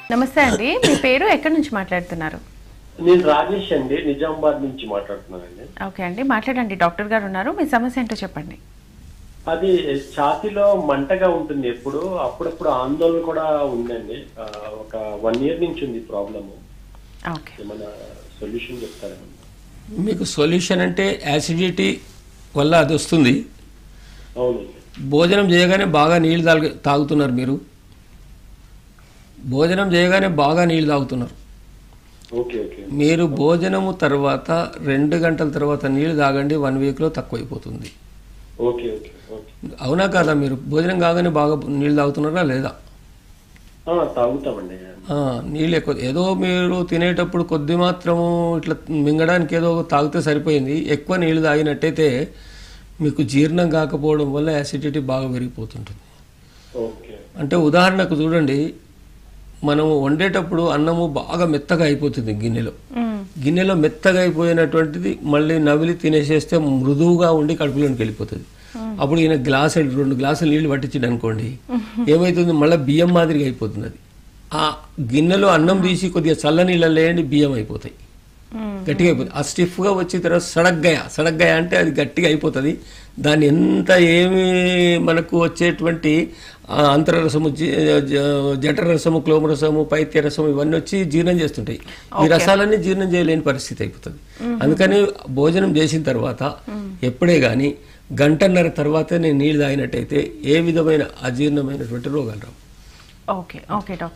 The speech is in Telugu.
నమస్తే అండి మీ పేరు ఎక్కడి నుంచి మాట్లాడుతున్నారు నేను రాజేష్ అండి నిజామాబాద్ నుంచి మాట్లాడుతున్నానండి ఓకే అండి మాట్లాడండి డాక్టర్ గారు ఉన్నారు మీ సమస్య ఏంటో చెప్పండి అది ఛాతీలో మంటగా ఉంటుంది ఎప్పుడు అప్పుడప్పుడు ఆందోళన కూడా ఉందండి ఆ, ఒక వన్ ఇయర్ నుంచి ఉంది ప్రాబ్లమ్ ఓకే ఏమైనా సొల్యూషన్ చెప్తారా మీకు సొల్యూషన్ అంటే యాసిడిటీ వల్ల అది వస్తుంది అవునండి భోజనం చేయగానే బాగా నీళ్ళు తాగు తాగుతున్నారు మీరు భోజనం చేయగానే బాగా నీళ్ళు తాగుతున్నారు ఓకే ఓకే మీరు భోజనము తర్వాత రెండు గంటల తర్వాత నీళ్ళు తాగండి వన్ వీక్లో తక్కువైపోతుంది ఓకే ఓకే ఓకే అవునా కాదా మీరు భోజనం కాగానే బాగా నీళ్ళు తాగుతున్నారా లేదా ఆ, తాగుతామండి ఆ, నీళ్ళు ఎక్కువ ఏదో మీరు తినేటప్పుడు కొద్ది మాత్రము ఇట్లా మింగడానికి ఏదో తాగితే సరిపోయింది ఎక్కువ నీళ్ళు తాగినట్టయితే మీకు జీర్ణం కాకపోవడం వల్ల యాసిడిటీ బాగా పెరిగిపోతుంటుంది ఓకే అంటే ఉదాహరణకు చూడండి మనము వండేటప్పుడు అన్నము బాగా మెత్తగా అయిపోతుంది గిన్నెలో మ్మ్. గిన్నెలో మెత్తగా అయిపోయినటువంటిది మళ్ళీ నవిలి తినేసేస్తే మృదువుగా ఉండి కడుపులోనికి వెళ్ళిపోతుంది అప్పుడు ఈయన గ్లాసు రెండు గ్లాసులు నీళ్లు పట్టించాడు అనుకోండి ఏమవుతుంది మళ్ళీ బియ్యం మాదిరిగా అయిపోతుంది అది ఆ గిన్నెలో అన్నం తీసి కొద్దిగా చల్ల నీళ్ళలో వేయండి బియ్యం అయిపోతాయి మ్మ్. గట్టిగా అయిపోతుంది ఆ స్టిఫ్గా వచ్చిన తర్వాత సడగ్గాయ సడగ్గాయ అంటే అది గట్టిగా అయిపోతుంది దాన్ని ఎంత ఏమి మనకు వచ్చేటువంటి ఆ, అంతరరసము జి- జ- జఠరసము క్లోమరసము పైత్యరసము ఇవన్నీ వచ్చి జీర్ణం చేస్తుంటాయి ఈ రసాలన్నీ జీర్ణం చేయలేని పరిస్థితి అయిపోతుంది అందుకని భోజనం చేసిన తర్వాత ఎప్పుడే కానీ గంటన్నర తర్వాతే నేను నీళ్ళు తాగినట్టయితే ఏ విధమైన అజీర్ణమైనటువంటి రోగాలు రావు ఓకే ఓకే డాక్టర్